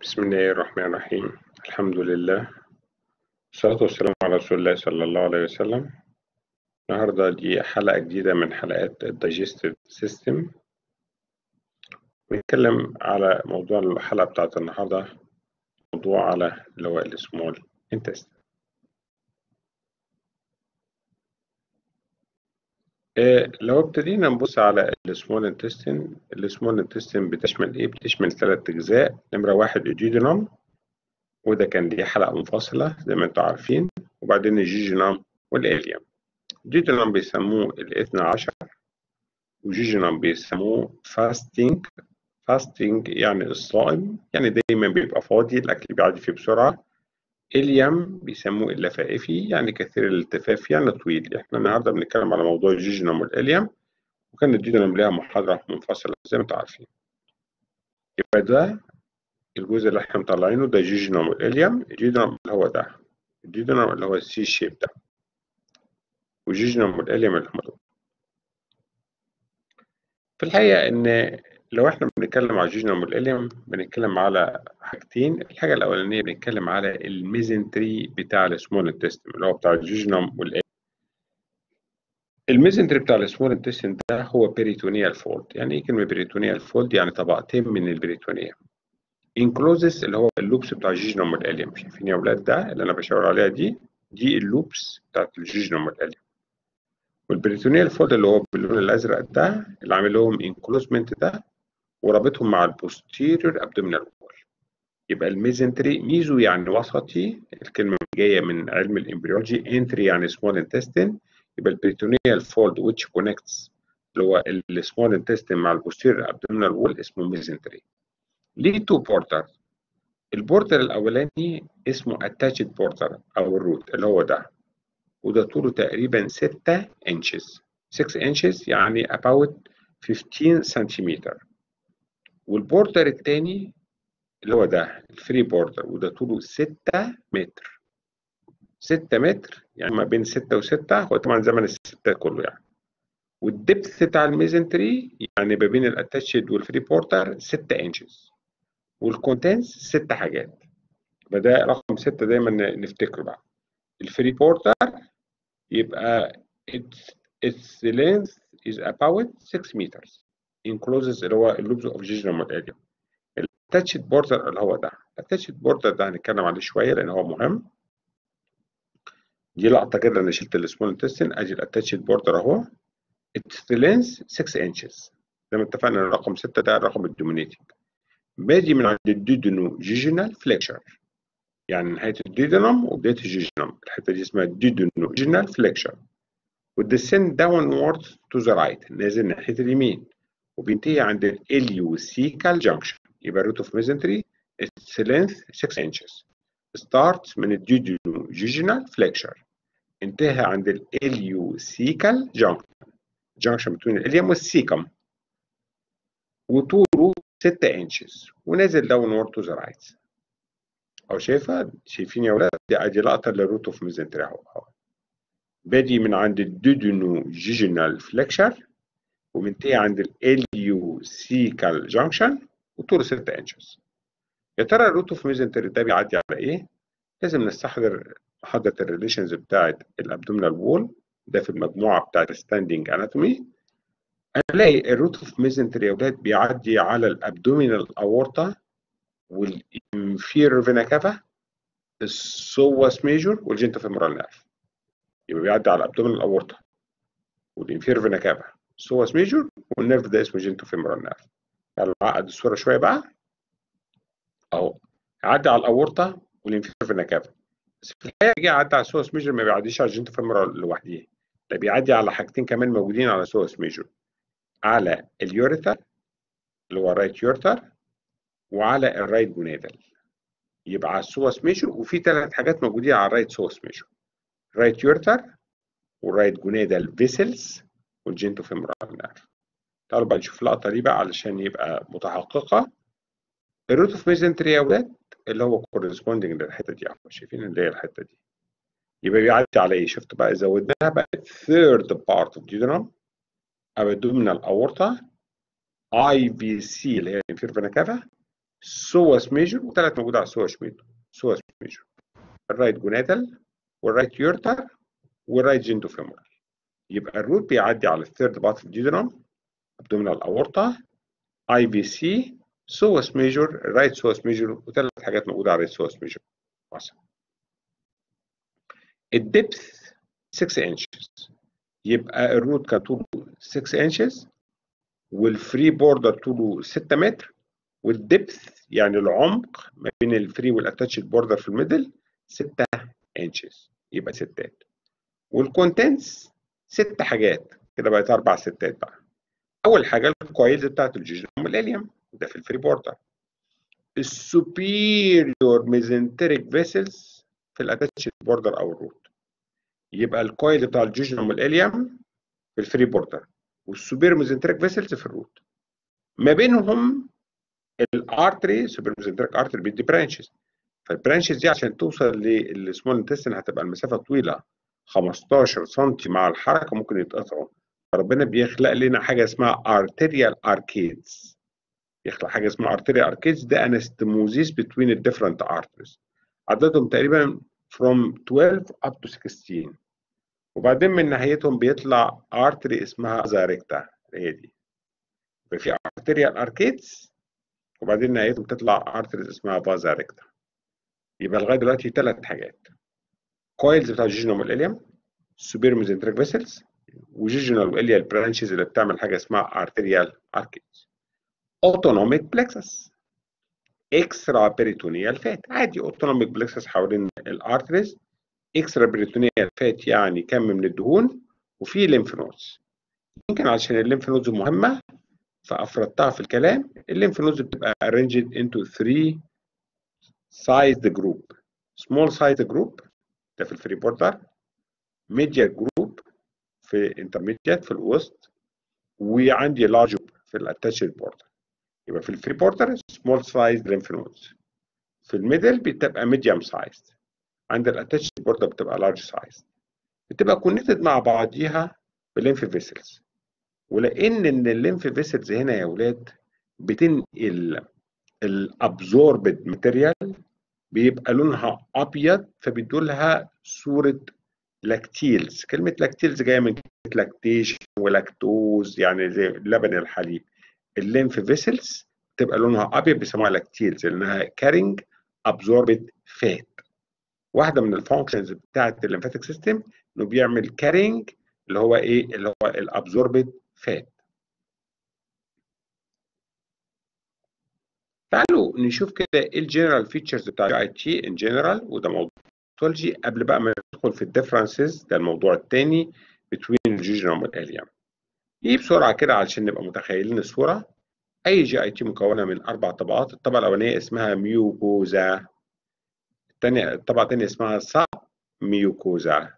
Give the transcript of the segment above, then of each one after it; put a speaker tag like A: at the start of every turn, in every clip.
A: بسم الله الرحمن الرحيم الحمد لله والصلاة والسلام على رسول الله صلى الله عليه وسلم النهاردة دي حلقة جديدة من حلقات الدايجستيف سيستم بنتكلم على موضوع الحلقة بتاعت النهاردة موضوع على اللي هو السمول انتست لو ابتدينا نبص على السمول انتستين السمول انتستين بتشمل ايه بتشمل ثلاث اجزاء نمرة واحد الجيجينوم وده كان دي حلقة منفصلة زي ما انتم عارفين وبعدين الجيجينوم والاليوم الجيجينوم بيسموه الاثنى عشر وجيجينوم بيسموه فاستينج فاستينج يعني الصائم يعني دايما بيبقى فاضي الاكل بيعدي فيه بسرعة اليم بيسموه اللفائفي يعني كثير الالتفاف يعني طويل احنا النهارده بنتكلم على موضوع الجيجينوم والاليم وكان الجيجينوم ليها محاضرة منفصلة زي ما انتم عارفين يبقى ده الجزء اللي احنا مطلعينه ده جيجينوم والاليم الجيجينوم اللي هو ده الجيجينوم اللي هو السي شيب ده والجيجينوم والاليم اللي هم دول في الحقيقة ان لو احنا بنتكلم على الجيجينوم والاليم بنتكلم على حاجتين الحاجه الاولانيه بنتكلم على الميزنتري بتاع السمول انتستين اللي هو بتاع الجيجينوم والاليم الميزنتري بتاع السمول انتستين ده هو بيريتونيال فولد يعني ايه كلمه بيريتونيال فولد يعني طبقتين من البريتونيا انكلوزس اللي هو اللوبس بتاع الجيجينوم والاليم شايفين يا اولاد ده اللي انا بشاور عليها دي دي اللوبس بتاعت الجيجينوم والاليم والبريتونيال فولد اللي هو باللون الازرق ده اللي عامل لهم انكلوزمنت ده ورابطهم مع البوستيريور ابدومينال وول يبقى الميزنتري ميزو يعني وسطي الكلمه جايه من علم الامبريولوجي انتري يعني سمول انتستين يبقى البريتونيال فولد which connects اللي هو السمول انتستين مع البوستيريور ابدومينال وول اسمه ميزنتري ليه تو بورتر البورتر الاولاني اسمه اتاتشد بورتر او الروت اللي هو ده وده طوله تقريبا 6 انشز 6 انشز يعني about 15 سنتيمتر والبوردر الثاني اللي هو ده الفري بوردر وده طوله 6 متر 6 متر يعني ما بين 6 و6 هو طبعا زمن الستة كله يعني والدبث بتاع الميزنتري يعني ما بين الاتاتشد والفري بوردر 6 انشز والكونتنس 6 حاجات فده رقم 6 دايما نفتكره بقى الفري بوردر يبقى its its length is about 6 meters encloses اللي هو اللوبز اوف جيجينوم والاليوم الاتاتشد بوردر اللي هو ده الاتاتشد بوردر ده هنتكلم عليه شويه لان هو مهم دي لقطه كده انا شلت السمول انتستين ادي الاتاتشد بوردر اهو its length 6 inches زي ما اتفقنا ان رقم 6 ده الرقم الدومينيتنج بادي من عند الديدونو جيجينال فليكشر يعني نهايه الديدونوم وبدايه الجيجينوم الحته دي اسمها ديدونو جيجينال فليكشر والديسند داونورد تو ذا رايت نازل ناحيه اليمين وبينتهي عند الاليوسيكال جانكشن يبقى الروت اوف ميزنتري its length 6 inches starts من الديودينو جيجينال فليكشر انتهى عند الاليوسيكال جانكشن جانكشن بين الاليوم والسيكم وطوله 6 inches ونازل داونورد تو ذا رايت او شايفه شايفين يا ولاد دي ادي لقطه للروت اوف ميزنتري اهو بادي من عند الديودينو جيجينال فليكشر ومنتهي عند الاليوسيكال جانكشن وطوله 6 انشز يا ترى الروت اوف ميزنتري ده بيعدي على ايه؟ لازم نستحضر محاضرة الريليشنز بتاعة الابدومينال وول ده في المجموعة بتاعة الستاندنج اناتومي هنلاقي الروت اوف ميزنتري يا ولاد بيعدي على الابدومينال اورتا والانفير فينا كافا السوس ميجور والجنتوفيمورال نيرف يبقى بيعدي على الابدومينال اورتا والانفير فينا كافا سوس ميجور والنيرف ده اسمه جنتوفيمورال نيرف تعالوا نعقد الصوره شويه بقى اهو يعدي على الاورطه والانفير فينا كافا بس في الحقيقه يجي يعدي على السوس ميجور ما بيعديش على الجنتوفيمورال لوحديه ده بيعدي على حاجتين كمان موجودين على سوس ميجور على اليوريثر اللي هو الرايت يورتر وعلى الرايت جونيدال يبقى على السوس ميجور وفي ثلاث حاجات موجودين على الرايت سوس ميجور رايت يورتر والرايت جونيدال فيسلز والجنتوفيمورال نيرف تعالوا بقى نشوف اللقطه دي بقى علشان يبقى متحققه الروت اوف ميزنتري يا اولاد اللي هو كورسبوندنج للحته دي اهو شايفين اللي هي الحته دي يبقى بيعدي على ايه شفت بقى زودناها بقى ثيرد بارت اوف ديودرام ابدومينال اورتا اي في سي اللي هي الانفير فينا كافا سوس ميجور وثلاث موجودة على السوس ميجور سوس ميجور الرايت جوناتال والرايت يورتر والرايت جيندو فيمورال يبقى الروت بيعدي على الثيرد بارت الجيدرم ابدومينال اورتا اي في سي سوس ميجور رايت سوس ميجور وثلاث حاجات موجودة على الرايت سوس ميجور مثلا الدبث 6 انشز يبقى الروت كان طوله 6 انشز والفري بوردر طوله 6 متر والدبث يعني العمق ما بين الفري والاتاتشد بوردر في الميدل 6 انشز يبقى ستات والكونتنتس ست حاجات كده بقت اربع ستات بقى اول حاجه الكويلز بتاعت الجيجنوم الاليوم ده في الفري بوردر السوبيريور ميزنتريك فيسلز في الاتاتشد بوردر او الروت يبقى الكويل بتاع الجيجنوم الاليوم في الفري بوردر والسوبير ميزنتريك فيسلز في الروت ما بينهم الارتري سوبر ميزنتريك ارتري بيدي برانشز فالبرانشز دي عشان توصل للسمول انتستين هتبقى المسافه طويله 15 سم مع الحركه ممكن يتقطعوا فربنا بيخلق لنا حاجه اسمها ارتيريال اركيدز يخلق حاجه اسمها ارتيريال اركيدز ده انستموزيس بين الديفرنت ارتريز عددهم تقريبا from 12 up to 16 وبعدين من ناحيتهم بيطلع ارتري اسمها زاريكتا هي دي في ارتيريال اركيدز وبعدين نهايتهم تطلع ارتريز اسمها فازاريكتا يبقى لغايه دلوقتي ثلاث حاجات كويلز بتاع الجيجنوم والاليوم سوبير ميزنتريك فيسلز وجيجنال واليال برانشز اللي بتعمل حاجه اسمها ارتيريال اركيدز اوتونوميك بلكسس اكسترا بيريتونيال فات عادي اوتونوميك بلكسس حوالين الارتريز اكسترا بيريتونيال فات يعني كم من الدهون وفي ليمف نودز يمكن عشان الليمف نودز مهمه فافردتها في الكلام الليمف نودز بتبقى arranged into three sized group small sized group ده في الفري بوردر ميديا جروب في انترميديات في الوسط وعندي لارج في الاتاتشد بوردر يبقى في الفري بوردر سمول سايز ليمف نودز في الميدل بتبقى ميديوم سايز عند الاتاتشد بوردر بتبقى لارج سايز بتبقى كونكتد مع بعضيها بالليمف فيسلز ولان ان الليمف فيسلز هنا يا اولاد بتنقل الابزوربد ماتيريال بيبقى لونها ابيض فبيدوا لها صوره لاكتيلز كلمه لاكتيلز جايه من كلمه لاكتيشن ولاكتوز يعني زي لبن الحليب الليمف فيسلز تبقى لونها ابيض بيسموها لاكتيلز لانها كارينج ابزوربد فات واحده من الفانكشنز بتاعت الليمفاتيك سيستم انه بيعمل كارينج اللي هو ايه اللي هو الابزوربد فات تعالوا نشوف كده ايه الجنرال فيتشرز بتاع الاي تي ان جنرال وده موضوع باثولوجي قبل بقى ما ندخل في الديفرنسز ده الموضوع الثاني بين الجيجنوم والاليوم ايه بسرعه كده علشان نبقى متخيلين الصوره اي جي اي تي مكونه من اربع طبقات الطبقه الاولانيه اسمها ميوكوزا الثانيه الطبقه الثانيه اسمها ساب ميوكوزا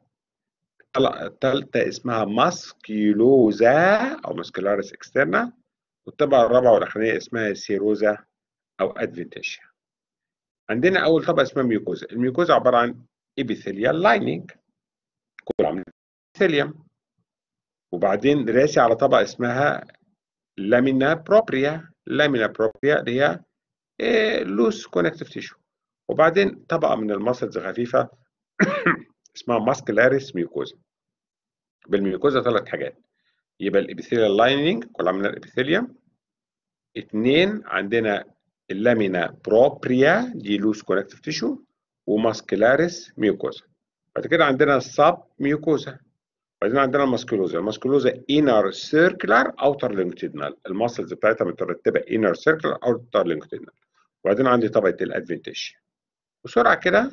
A: الثالثه اسمها ماسكيلوزا او ماسكولاريس اكسترنا والطبقه الرابعه والاخرانيه اسمها سيروزا او ادفنتيشيا عندنا اول طبقه اسمها ميوكوزا الميوكوزا عباره عن ابيثيليال لايننج كله عامل ابيثيليوم وبعدين راسي على طبقه اسمها لامينا بروبريا لامينا بروبريا اللي هي لوس كونكتيف تيشو وبعدين طبقه من المسلز خفيفه اسمها ماسكلاريس ميوكوزا بالميوكوزا ثلاث حاجات يبقى الابيثيليال لايننج كلها من الابيثيليوم اثنين عندنا اللامينا بروبريا دي لوس كونكتيف تيشو وماسكلاريس ميوكوزا بعد كده عندنا الساب ميوكوزا بعدين عندنا الماسكولوزا الماسكولوزا انر سيركلر اوتر لونجيتودينال الماسلز بتاعتها مترتبه انر سيركلر اوتر لونجيتودينال وبعدين عندي طبقه الادفنتيشيا بسرعه كده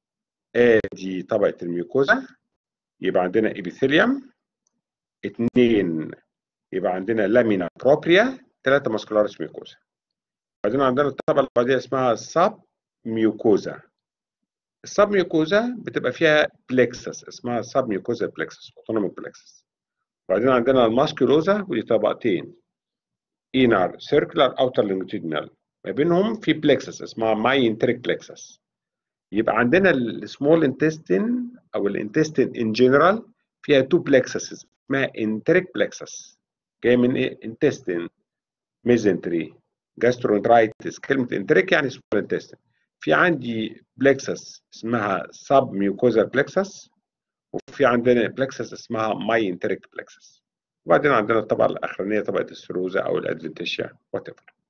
A: ادي طبقه الميوكوزا يبقى عندنا ابيثيليوم اثنين يبقى عندنا لامينا بروبريا ثلاثه ماسكولاريس ميوكوزا بعدين عندنا الطبقه اللي بعديها اسمها سب ميوكوزا السب ميوكوزا بتبقى فيها بلكسس اسمها سب ميوكوزا بلكسس اوتونوميك بلكسس بعدين عندنا الماسكولوزا ودي طبقتين انر سيركلر اوتر لونجيتودينال ما بينهم في بلكسس اسمها ماينتريك بلكسس يبقى عندنا السمول انتستين او الانتستين ان جنرال فيها تو بلكسس اسمها انتريك بلكسس جاي من ايه انتستين ميزنتري جاسترونترايتس كلمه انتريك يعني سمول انتستين في عندي بلكسس اسمها سب ميوكوزا بلكسس وفي عندنا بلكسس اسمها ماي انتريك بلكسس وبعدين عندنا الطبقه الاخرانيه طبقه السروزا او الادفنتيشيا وات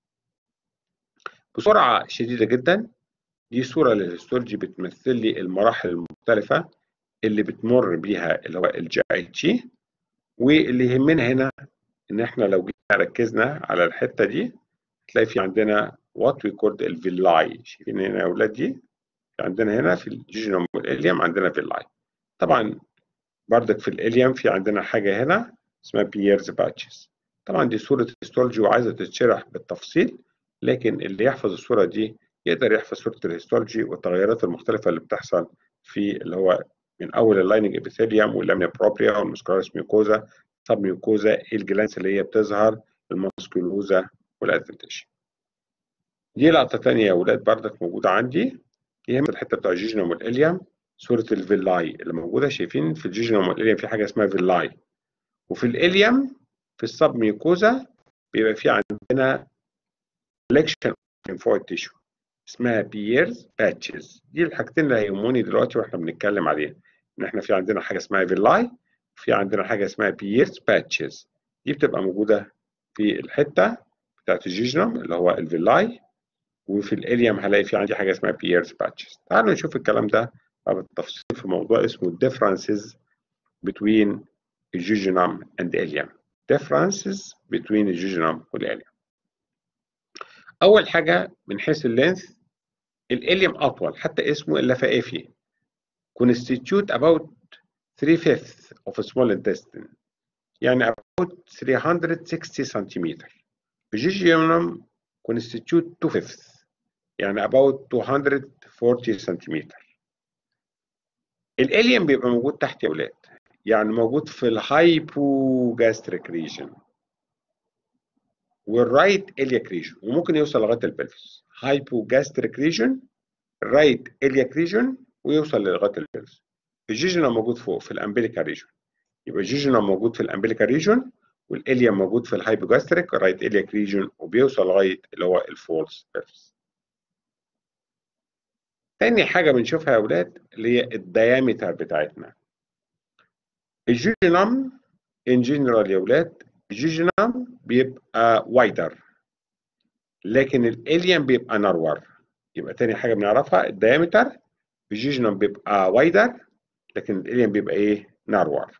A: بسرعه شديده جدا دي صوره للهيستولوجي بتمثل لي المراحل المختلفه اللي بتمر بيها اللي هو الجي اي تي واللي يهمنا هنا ان احنا لو جينا ركزنا على الحته دي تلاقي في عندنا وات وي كولد الفيلاي شايفين هنا يا اولاد دي في عندنا هنا في الجيجنوم والاليوم عندنا فيلاي طبعا بردك في الاليوم في عندنا حاجه هنا اسمها بييرز باتشز طبعا دي صوره هيستولوجي وعايزه تتشرح بالتفصيل لكن اللي يحفظ الصوره دي يقدر يحفظ صوره الهيستولوجي والتغيرات المختلفه اللي بتحصل في اللي هو من اول اللايننج ابيثيليوم واللاميا بروبريا والمسكرارس ميوكوزا سب ميوكوزا الجلانس اللي هي بتظهر الماسكولوزا والادفنتيشن دي لقطه ثانيه يا اولاد بردك موجوده عندي دي هم الحته بتاع الجيجنوم والاليوم صوره الفيلاي اللي موجوده شايفين في الجيجنوم والاليوم في حاجه اسمها فيلاي وفي الاليوم في السب ميوكوزا بيبقى في عندنا كولكشن lymphoid تيشو اسمها بييرز باتشز دي الحاجتين اللي هيهموني دلوقتي واحنا بنتكلم عليها ان احنا في عندنا حاجه اسمها فيلاي وفي عندنا حاجه اسمها بييرز باتشز دي بتبقى موجوده في الحته بتاعت الجيجنوم اللي هو الفيلاي وفي الاليوم هلاقي في عندي حاجه اسمها بييرز باتشز تعالوا نشوف الكلام ده بالتفصيل في موضوع اسمه differences between الجيجنوم and اليوم differences between الجيجنوم والاليوم اول حاجه من حيث اللينث الاليوم اطول حتى اسمه اللفائفي constitute about 3 fifths of a small intestine يعني about 360 سنتيمتر الجيجنوم constitute 2 fifths يعني about 240 سنتيمتر الاليوم بيبقى موجود تحت يا ولاد يعني موجود في الهايبوجاستريك ريجن والرايت الياك ريجن وممكن يوصل لغايه البلفس هايبوجاستريك ريجن رايت الياك ريجن ويوصل لغايه البلفس الجيجنوم موجود فوق في الامبليكا ريجن يبقى الجيجنوم موجود في الامبليكا ريجن والاليوم موجود في الهايبوجاستريك رايت الياك ريجن وبيوصل لغايه اللي هو الفولس بلفس تاني حاجه بنشوفها يا اولاد اللي هي الديامتر بتاعتنا الجيجنوم ان جنرال يا اولاد الجيجنوم بيبقى وايدر لكن الاليوم بيبقى نرور يبقى تاني حاجه بنعرفها الديامتر الجيجنوم بيبقى وايدر لكن الاليوم بيبقى ايه نرور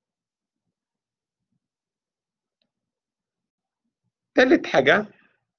A: تالت حاجه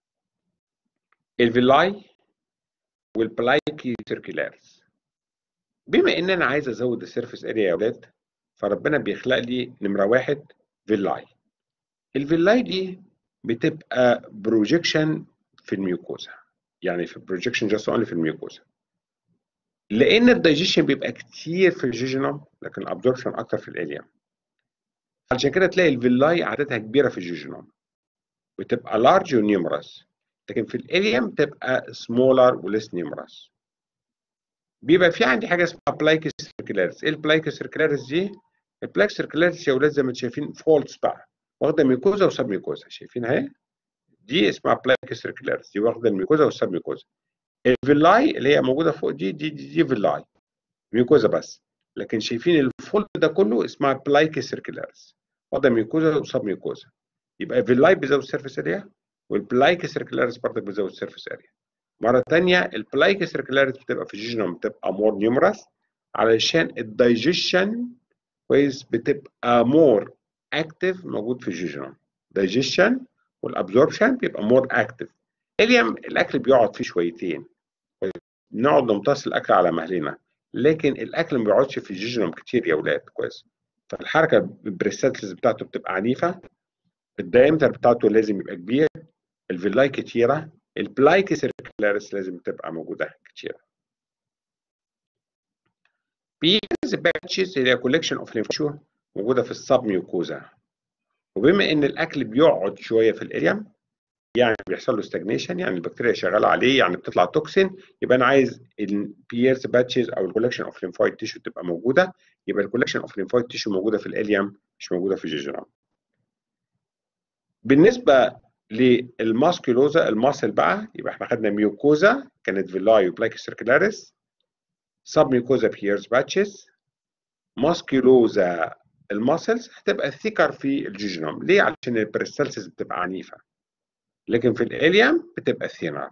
A: الفيلاي والبلايكي سيركيلارز بما ان انا عايز ازود السيرفيس اريا يا اولاد فربنا بيخلق لي نمره واحد فيلاي الفيلاي دي بتبقى بروجيكشن في الميوكوزا يعني في بروجيكشن جاست اونلي في الميوكوزا لان الدايجيشن بيبقى كتير في الجيجينوم لكن الابزوربشن اكتر في الاليوم عشان كده تلاقي الفيلاي عددها كبيره في الجيجينوم بتبقى لارج ونيومرس لكن في الاليوم تبقى سمولر وليس نيومرس بيبقى في عندي حاجه اسمها بلايكس سيركلاريس ايه البلايكس سيركلاريس دي البلايكس سيركلاريس يا ولاد زي ما انتم شايفين فولتس بقى واخده ميكوزا وسب ميكوزا شايفين اهي دي اسمها بلايكس سيركلاريس دي واخده الميكوزا والسب ميكوزا الفيلاي اللي هي موجوده فوق دي دي دي, دي فيلاي ميكوزا بس لكن شايفين الفولت ده كله اسمها بلايكس سيركلاريس واخده ميكوزا وسب ميكوزا يبقى الفيلاي بيزود السيرفيس اريا والبلايك سيركلاريس برضك بيزود السيرفيس اريا مره ثانيه البلايك سيركلاريس بتبقى في الجيجنوم بتبقى مور نيومرس علشان الدايجيشن كويس بتبقى مور اكتف موجود في الجيجنوم دايجيشن والابزوربشن بيبقى مور اكتف اليوم الاكل بيقعد فيه شويتين بنقعد نمتص الاكل على مهلنا لكن الاكل ما بيقعدش في الجيجنوم كتير يا اولاد كويس فالحركه البريستاتلز بتاعته بتبقى عنيفه الدايمتر بتاعته لازم يبقى كبير الفيلاي كتيره البلايك سيركلاريس لازم تبقى موجوده كتيره بيز باتشز هي كولكشن اوف ليمفوشو موجوده في السب ميوكوزا وبما ان الاكل بيقعد شويه في الاليم يعني بيحصل له ستاجنيشن يعني البكتيريا شغاله عليه يعني بتطلع توكسين يبقى انا عايز البييرز باتشز او الكولكشن اوف ليمفويد تيشو تبقى موجوده يبقى الكولكشن اوف ليمفويد تيشو موجوده في الاليم مش موجوده في الجيجرام بالنسبه للماسكيولوزا الماسل بقى يبقى احنا خدنا ميوكوزا كانت فيلاي وبلاك سيركلاريس سب ميوكوزا بيرز باتشز ماسكيولوزا الماسلز هتبقى ثيكر في الجيجنوم ليه عشان البريستالسيس بتبقى عنيفه لكن في الاليم بتبقى ثينر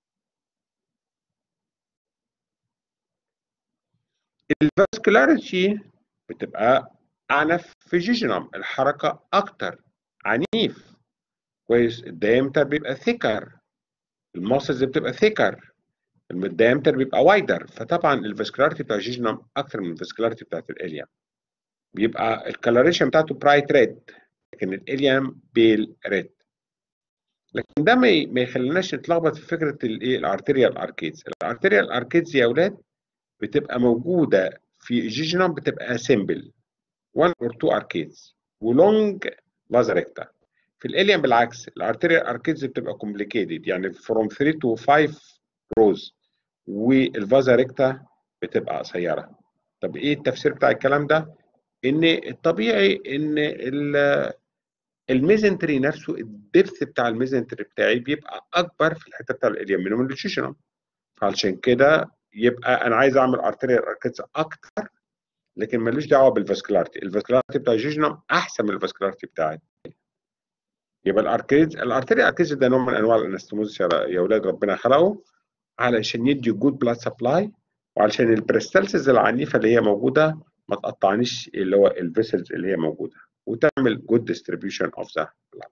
A: الفاسكولاريتي بتبقى اعنف في جيجنوم الحركه اكتر عنيف كويس الدايمتر بيبقى ثيكر الماسلز بتبقى ثيكر الدايمتر بيبقى وايدر فطبعا الفاسكولاريتي بتاع الجيجنوم اكتر من الفاسكولاريتي بتاعت الاليم بيبقى الكالوريشن بتاعته برايت ريد لكن الاليم بيل ريد لكن ده ما ما يخليناش نتلخبط في فكره الايه الارتيريال اركيدز الارتيريال اركيدز يا اولاد بتبقى موجوده في الجيجنوم بتبقى سيمبل 1 اور 2 اركيدز ولونج لازريكتا في الاليم بالعكس الارتيريال اركيدز بتبقى كومبليكيتد يعني فروم 3 تو 5 روز والفازا ريكتا بتبقى قصيره طب ايه التفسير بتاع الكلام ده ان الطبيعي ان الميزنتري نفسه الدبث بتاع الميزنتري بتاعي بيبقى اكبر في الحته بتاع الاليم من الجيجنوم فعشان كده يبقى انا عايز اعمل ارتيريال اركيدز اكتر لكن ملوش دعوه بالفاسكولاريتي الفاسكولاريتي بتاع الجيجنوم احسن من الفاسكولاريتي بتاعت يبقى الاركيدز الارتيريال اركيدز ده نوع من انواع الانستموزيس يا اولاد ربنا خلقه علشان يدي جود بلاد سبلاي وعلشان البريستالسيز العنيفه اللي هي موجوده ما تقطعنيش اللي هو الفيسلز اللي هي موجوده وتعمل جود ديستريبيوشن اوف ذا بلاد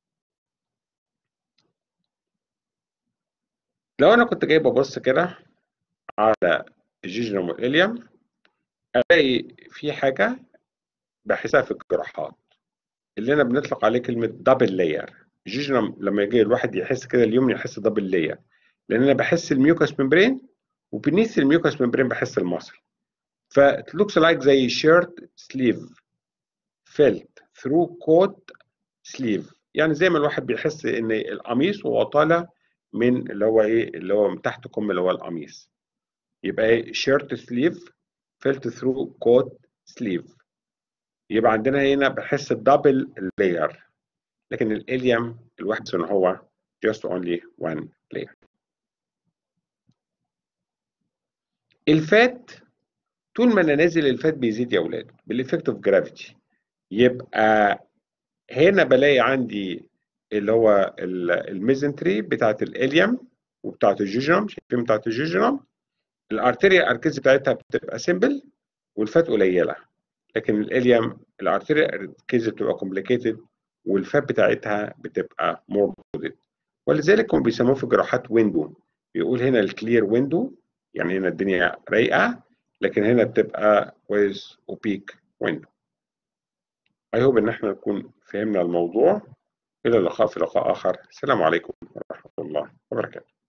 A: لو انا كنت جاي ببص كده على الجيجنوم والاليوم الاقي في حاجه بحسها في الجراحات اللي انا بنطلق عليه كلمه دبل لاير الجيجنوم لما يجي الواحد يحس كده اليوم يحس دبل لاير لان انا بحس الميوكس ممبرين وبنيث الميوكس ممبرين بحس المصل فلوكس لايك زي شيرت سليف فيلت ثرو كوت سليف يعني زي ما الواحد بيحس ان القميص وهو طالع من اللي هو ايه اللي هو من تحت كم اللي هو القميص يبقى ايه شيرت سليف فيلت ثرو كوت سليف يبقى عندنا هنا بحس الدبل لاير لكن الاليم الواحد ان هو just only one layer الفات طول ما انا نازل الفات بيزيد يا اولاد بالافكت اوف جرافيتي يبقى هنا بلاقي عندي اللي هو الميزنتري بتاعت الاليم وبتاعت الجيجنوم شايفين بتاعت الجيجنوم الارتيريا اركيز بتاعتها بتبقى سيمبل والفات قليله لكن الاليم الارتيريا اركيز بتبقى كومبليكيتد والفات بتاعتها بتبقى مور ولذلك هم بيسموه في الجراحات ويندو بيقول هنا الكلير ويندو يعني هنا الدنيا رايقه لكن هنا بتبقى كويس اوبيك ويندو اي هوب ان احنا نكون فهمنا الموضوع الى اللقاء في لقاء اخر السلام عليكم ورحمه الله وبركاته